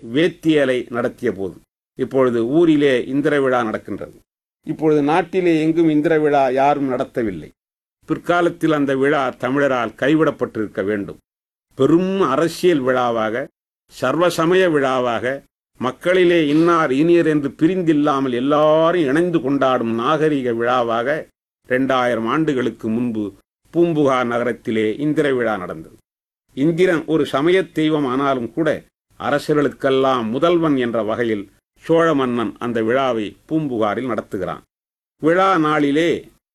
வேத்தியலை நடத்திய போது இப்பொழுது ஊரிலே இந்திர விழா நடக்கின்றது இப்பொழுது நாட்டிலே எங்கும் இந்திர விழா யாரும் நடத்தவில்லை பிற்காலத்தில் அந்த விழா தமிழரால் கைவிடப்பட்டிருக்க வேண்டும் பெரும் அரசியல் விழாவாக சர்வசமய விழாவாக மக்களிலே இன்னார் இனியர் என்று பிரிந்தில்லாமல் எல்லாரும் இணைந்து கொண்டாடும் நாகரிக விழாவாக இரண்டாயிரம் ஆண்டுகளுக்கு முன்பு பூம்புகார் நகரத்திலே இந்திர விழா நடந்தது இந்திரன் ஒரு சமயத் தெய்வம் ஆனாலும் கூட அரசர்களுக்கெல்லாம் முதல்வன் என்ற வகையில் சோழ மன்னன் அந்த விழாவை பூம்புகாரில் நடத்துகிறான் விழா நாளிலே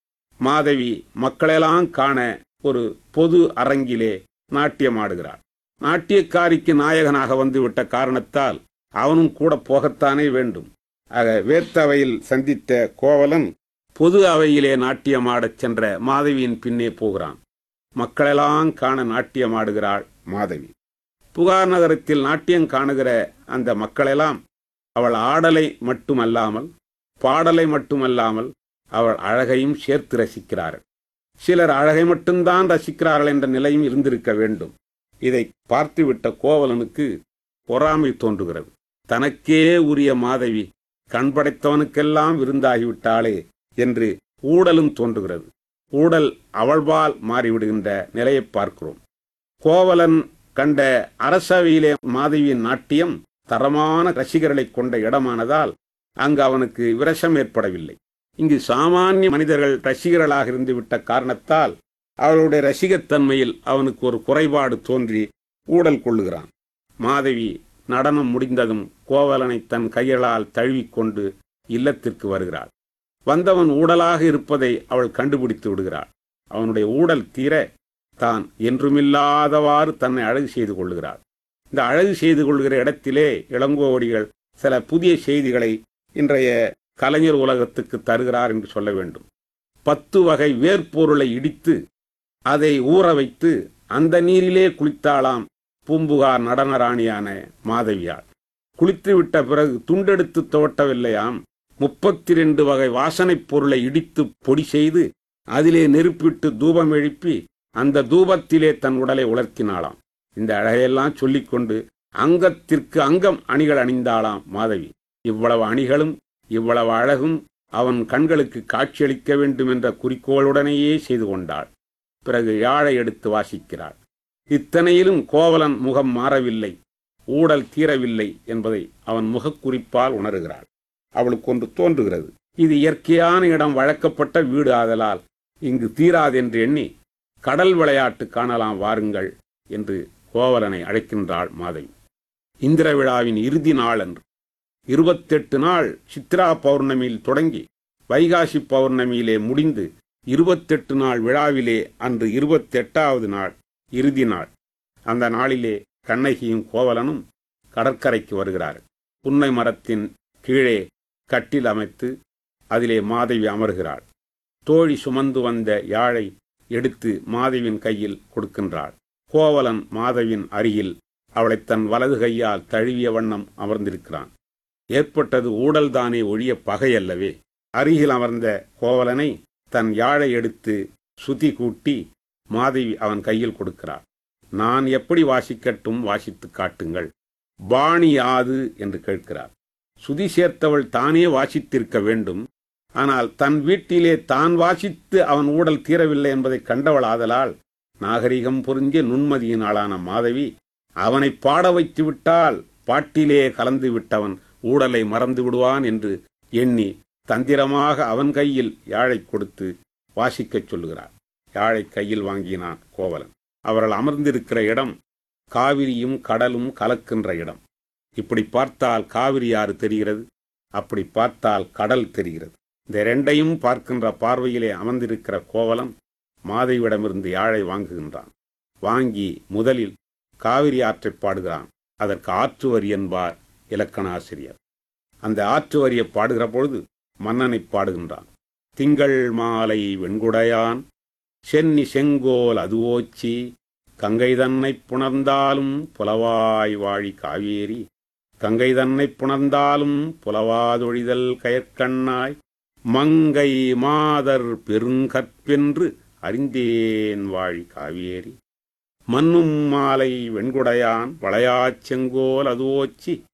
மாதவி மக்களெல்லாம் காண ஒரு பொது அரங்கிலே நாட்டியமாடுகிறாள் நாட்டியக்காரிக்கு நாயகனாக வந்துவிட்ட காரணத்தால் அவனும் கூட போகத்தானே வேண்டும் ஆக வேத்தவையில் சந்தித்த கோவலன் பொது அவையிலே நாட்டியமாடச் சென்ற மாதவியின் பின்னே போகிறான் மக்களெல்லாம் காண நாட்டியமாடுகிறாள் மாதவி புகார் நகரத்தில் நாட்டியம் காணுகிற அந்த மக்களெல்லாம் அவள் ஆடலை மட்டுமல்லாமல் பாடலை மட்டுமல்லாமல் அவள் அழகையும் சேர்த்து ரசிக்கிறார்கள் சிலர் அழகை மட்டும்தான் ரசிக்கிறார்கள் என்ற நிலையும் இருந்திருக்க வேண்டும் இதை பார்த்துவிட்ட கோவலனுக்கு பொறாமை தோன்றுகிறது தனக்கே உரிய மாதவி கண்படைத்தவனுக்கெல்லாம் விருந்தாகிவிட்டாளே என்று ஊடலும் தோன்றுகிறது ஊடல் அவள்பால் மாறிவிடுகின்ற நிலையை பார்க்கிறோம் கோவலன் கண்ட அரசவையிலே மாதவியின் நாட்டியம் தரமான ரசிகர்களை கொண்ட இடமானதால் அங்கு அவனுக்கு விரசம் ஏற்படவில்லை இங்கு சாமானிய மனிதர்கள் ரசிகர்களாக இருந்து விட்ட காரணத்தால் அவளுடைய ரசிகத்தன்மையில் அவனுக்கு ஒரு குறைபாடு தோன்றி ஊடல் கொள்ளுகிறான் மாதவி நடனம் முடிந்ததும் கோவலனை தன் கைகளால் தழுவிக்கொண்டு இல்லத்திற்கு வருகிறாள் வந்தவன் ஊடலாக இருப்பதை அவள் கண்டுபிடித்து விடுகிறாள் அவனுடைய ஊடல் தீர தான் என்றுமில்லாதவாறு தன்னை அழகு செய்து கொள்ளுகிறாள் இந்த அழகு செய்து கொள்கிற இடத்திலே இளங்கோவடிகள் சில புதிய செய்திகளை இன்றைய கலைஞர் உலகத்துக்கு தருகிறார் என்று சொல்ல வேண்டும் பத்து வகை வேர்ப்பொருளை இடித்து அதை ஊற வைத்து அந்த நீரிலே குளித்தாளாம் பூம்புகார் நடனராணியான மாதவியாள் குளித்துவிட்ட பிறகு துண்டெடுத்து துவட்டவில்லையாம் முப்பத்தி ரெண்டு வகை வாசனைப் பொருளை இடித்து பொடி செய்து அதிலே நெருப்பிட்டு தூபம் எழுப்பி அந்த தூபத்திலே தன் உடலை உலர்த்தினாளாம் இந்த அழகையெல்லாம் சொல்லிக்கொண்டு அங்கத்திற்கு அங்கம் அணிகள் அணிந்தாளாம் மாதவி இவ்வளவு அணிகளும் இவ்வளவு அழகும் அவன் கண்களுக்கு காட்சியளிக்க வேண்டும் என்ற குறிக்கோளுடனேயே செய்து கொண்டாள் பிறகு யாழை எடுத்து வாசிக்கிறாள் இத்தனையிலும் கோவலன் முகம் மாறவில்லை ஊடல் தீரவில்லை என்பதை அவன் முகக்குறிப்பால் உணர்கிறாள் அவளுக்கு ஒன்று தோன்றுகிறது இது இயற்கையான இடம் வழக்கப்பட்ட வீடு ஆதலால் இங்கு தீராதென்று எண்ணி கடல் விளையாட்டு காணலாம் வாருங்கள் என்று கோவலனை அழைக்கின்றாள் மாதவி இந்திர விழாவின் இறுதி நாள் அன்று இருபத்தெட்டு நாள் சித்ரா பௌர்ணமியில் தொடங்கி வைகாசி பௌர்ணமியிலே முடிந்து இருபத்தெட்டு நாள் விழாவிலே அன்று இருபத்தெட்டாவது நாள் இறுதி நாள் அந்த நாளிலே கண்ணகியும் கோவலனும் கடற்கரைக்கு வருகிறார்கள் புன்னை மரத்தின் கீழே கட்டில் அமைத்து அதிலே மாதவி அமர்கிறாள் தோழி சுமந்து வந்த யாழை எடுத்து மாதவியின் கையில் கொடுக்கின்றாள் கோவலன் மாதவின் அருகில் அவளை தன் வலது கையால் தழுவிய வண்ணம் அமர்ந்திருக்கிறான் ஏற்பட்டது ஊடல்தானே ஒழிய பகையல்லவே அருகில் அமர்ந்த கோவலனை தன் யாழை எடுத்து சுதி கூட்டி மாதவி அவன் கையில் கொடுக்கிறாள் நான் எப்படி வாசிக்கட்டும் வாசித்து காட்டுங்கள் பாணி யாது என்று கேட்கிறார் சுதி சேர்த்தவள் தானே வாசித்திருக்க வேண்டும் ஆனால் தன் வீட்டிலே தான் வாசித்து அவன் ஊடல் தீரவில்லை என்பதை கண்டவள் ஆதலால் நாகரிகம் புரிஞ்ச நுண்மதியின் ஆளான மாதவி அவனை பாட வைத்து விட்டால் பாட்டிலே கலந்து விட்டவன் ஊடலை மறந்து விடுவான் என்று எண்ணி தந்திரமாக அவன் கையில் யாழை கொடுத்து வாசிக்கச் சொல்லுகிறார் யாழை கையில் வாங்கினான் கோவலன் அவர்கள் அமர்ந்திருக்கிற இடம் காவிரியும் கடலும் கலக்கின்ற இடம் இப்படி பார்த்தால் காவிரி ஆறு தெரிகிறது அப்படி பார்த்தால் கடல் தெரிகிறது இந்த இரண்டையும் பார்க்கின்ற பார்வையிலே அமர்ந்திருக்கிற கோவலன் மாதவியிடமிருந்து யாழை வாங்குகின்றான் வாங்கி முதலில் காவிரி ஆற்றை பாடுகிறான் அதற்கு ஆற்று வரி என்பார் இலக்கண ஆசிரியர் அந்த ஆற்று வரியை பாடுகிற பொழுது மன்னனை பாடுகின்றான் திங்கள் மாலை வெண்குடையான் சென்னி செங்கோல் அதுவோச்சி கங்கை தன்னை புணர்ந்தாலும் புலவாய் வாழி காவேரி கங்கை தன்னை புணர்ந்தாலும் புலவாதொழிதல் கயற்கண்ணாய் மங்கை மாதர் பெருங்கற்பென்று அறிந்தேன் வாழி காவேரி மன்னும் மாலை வெண்குடையான் வளையாச் செங்கோல் அதுவோச்சி